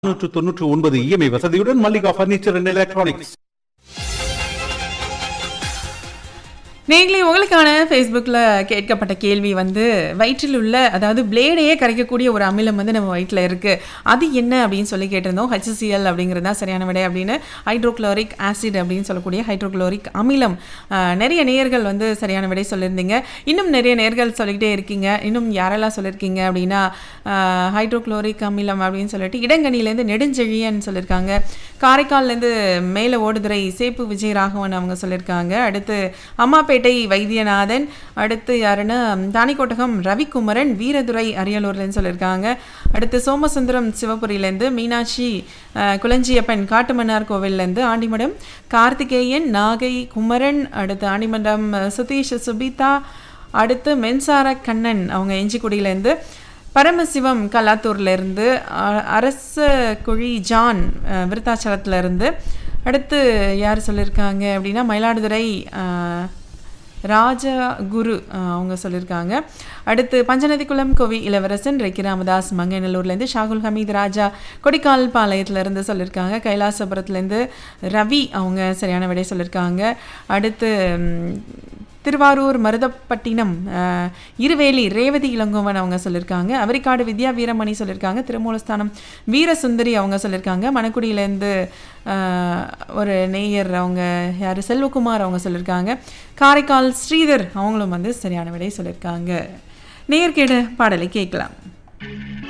நானூற்று தொன்னூற்று ஒன்பது இஎம்ஐ வசதியுடன் மல்லிகா பர்னிச்சர் அண்ட் எலக்ட்ரானிக்ஸ் நீங்களே உங்களுக்கான ஃபேஸ்புக்கில் கேட்கப்பட்ட கேள்வி வந்து வயிற்றில் உள்ள அதாவது பிளேடையே கரைக்கக்கூடிய ஒரு அமிலம் வந்து நம்ம வயிற்றில் இருக்குது அது என்ன அப்படின்னு சொல்லி கேட்டிருந்தோம் HCl அப்படிங்கிறது தான் சரியான விடை அப்படின்னு ஹைட்ரோக்ளோரிக் ஆசிட் அப்படின்னு சொல்லக்கூடிய ஹைட்ரோக்ளோரிக் அமிலம் ஆஹ், நிறைய நேயர்கள் வந்து சரியான விடை சொல்லியிருந்தீங்க இன்னும் நிறைய நேயர்கள் சொல்லிக்கிட்டே இருக்கீங்க இன்னும் யாரெல்லாம் சொல்லியிருக்கீங்க அப்படின்னா ஹைட்ரோக்ளோரிக் அமிலம் அப்படின்னு சொல்லிட்டு இடங்கனிலேருந்து நெடுஞ்செழியன் சொல்லியிருக்காங்க காரைக்கால்லேருந்து மேலே ஓடுதுறை சேப்பு விஜயராகவன் அவங்க சொல்லியிருக்காங்க அடுத்து அம்மாப்பேட்டை வைத்தியநாதன் அடுத்து யாருன்னா தானிக்கோட்டகம் ரவிக்குமரன் வீரதுரை அரியலூர்லேருந்து சொல்லியிருக்காங்க அடுத்து சோமசுந்தரம் சிவபுரியிலேருந்து மீனாட்சி அஹ், குளஞ்சியப்பன் காட்டுமன்னார் கோவில்லேருந்து ஆண்டிமடம் கார்த்திகேயன் நாகை குமரன் அடுத்து ஆண்டிமடம் அஹ், சுதீஷ் சுபிதா அடுத்து மென்சார கண்ணன் அவங்க எஞ்சிக்குடியிலேருந்து பரமசிவம் கல்லாத்தூர்லேருந்து அரச குழி ஜான் அஹ், விருத்தாச்சலத்துலேருந்து அடுத்து யார் சொல்லியிருக்காங்க அப்படின்னா மயிலாடுதுறை அஹ், ராஜா குரு அஹ், அவங்க சொல்லியிருக்காங்க அடுத்து பஞ்சநதிக்குளம் கோவி இளவரசன் ரெக்கி ராமதாஸ் மங்கைநல்லூர்லேருந்து ஷாகுல் ஹமீத் ராஜா கொடிக்கால் பாளையத்துலேருந்து சொல்லியிருக்காங்க கைலாசபுரத்துலேருந்து ரவி அவங்க சரியான விடை சொல்லியிருக்காங்க அடுத்து ம், திருவாரூர் மருதப்பட்டினம் அஹ், இருவேலி ரேவதி இளங்கோவன் அவங்க சொல்லியிருக்காங்க அவரிக்காடு வித்யா வீரமணி சொல்லியிருக்காங்க திருமூலஸ்தானம் வீரசுந்தரி அவங்க சொல்லியிருக்காங்க மணக்குடியிலேருந்து அஹ், ஒரு நேயர் அவங்க யார் செல்வகுமார் அவங்க சொல்லியிருக்காங்க காரைக்கால் ஸ்ரீதர் அவங்களும் வந்து சரியான விடை சொல்லியிருக்காங்க நேயர் கேட பாடலை கேட்கலாம்